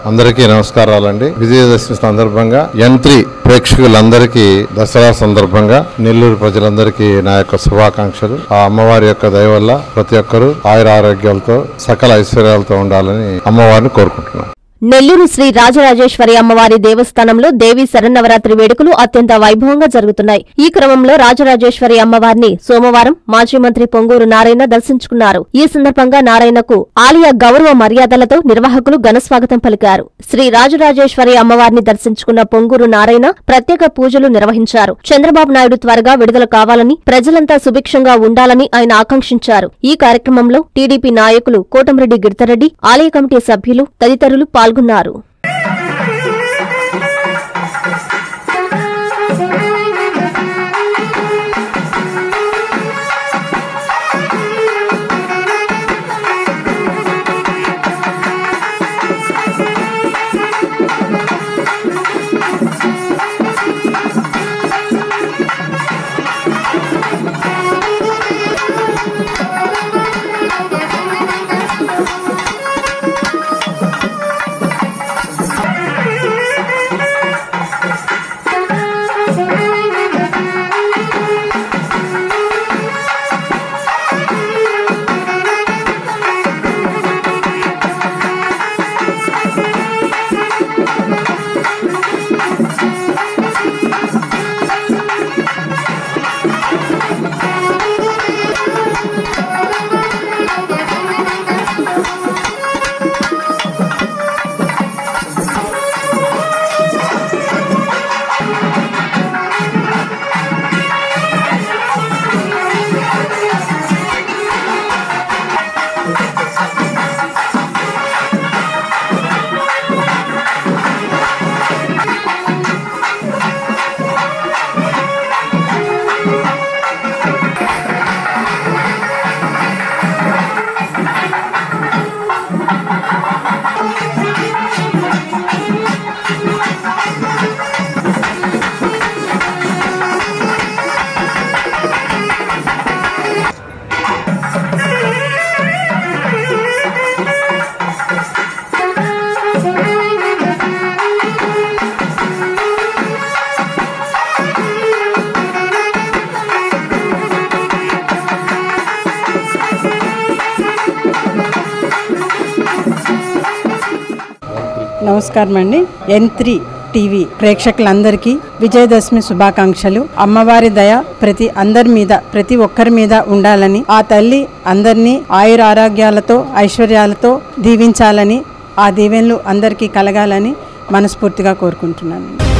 అందరికీ నమస్కారాలండి విజయదశమి సందర్భంగా యంత్రి ప్రేక్షకులందరికీ దసరా సందర్భంగా నెల్లూరు ప్రజలందరికీ నా యొక్క శుభాకాంక్షలు ఆ అమ్మవారి యొక్క దయ వల్ల ప్రతి ఒక్కరూ ఆయుర ఆరోగ్యాలతో సకల ఐశ్వర్యాలతో ఉండాలని అమ్మవారిని కోరుకుంటున్నాను నెల్లూరు శ్రీ రాజరాజేశ్వరి అమ్మవారి దేవస్థానంలో దేవీ శరన్నవరాత్రి వేడుకలు అత్యంత వైభవంగా జరుగుతున్నాయి ఈ క్రమంలో రాజరాజేశ్వరి అమ్మవారిని సోమవారం మాజీ మంత్రి పొంగూరు నారాయణ దర్శించుకున్నారు ఈ సందర్భంగా నారాయణకు ఆలయ గౌరవ మర్యాదలతో నిర్వాహకులు ఘనస్వాగతం పలికారు శ్రీ రాజరాజేశ్వరి అమ్మవారిని దర్శించుకున్న పొంగూరు నారాయణ ప్రత్యేక పూజలు నిర్వహించారు చంద్రబాబు నాయుడు త్వరగా విడుదల కావాలని ప్రజలంతా సుభిక్షంగా ఉండాలని ఆయన ఆకాంక్షించారు ఈ కార్యక్రమంలో టీడీపీ నాయకులు కోటంరెడ్డి గిరితరెడ్డి ఆలయ కమిటీ సభ్యులు తదితరులు పాల్గొన్నారు నమస్కారం అండి ఎన్ త్రీ టీవీ ప్రేక్షకులందరికీ విజయదశమి శుభాకాంక్షలు అమ్మవారి దయ ప్రతి అందరి మీద ప్రతి ఒక్కరి మీద ఉండాలని ఆ తల్లి అందరినీ ఆయుర ఆరోగ్యాలతో ఐశ్వర్యాలతో దీవించాలని ఆ దీవెనలు అందరికీ కలగాలని మనస్ఫూర్తిగా కోరుకుంటున్నాను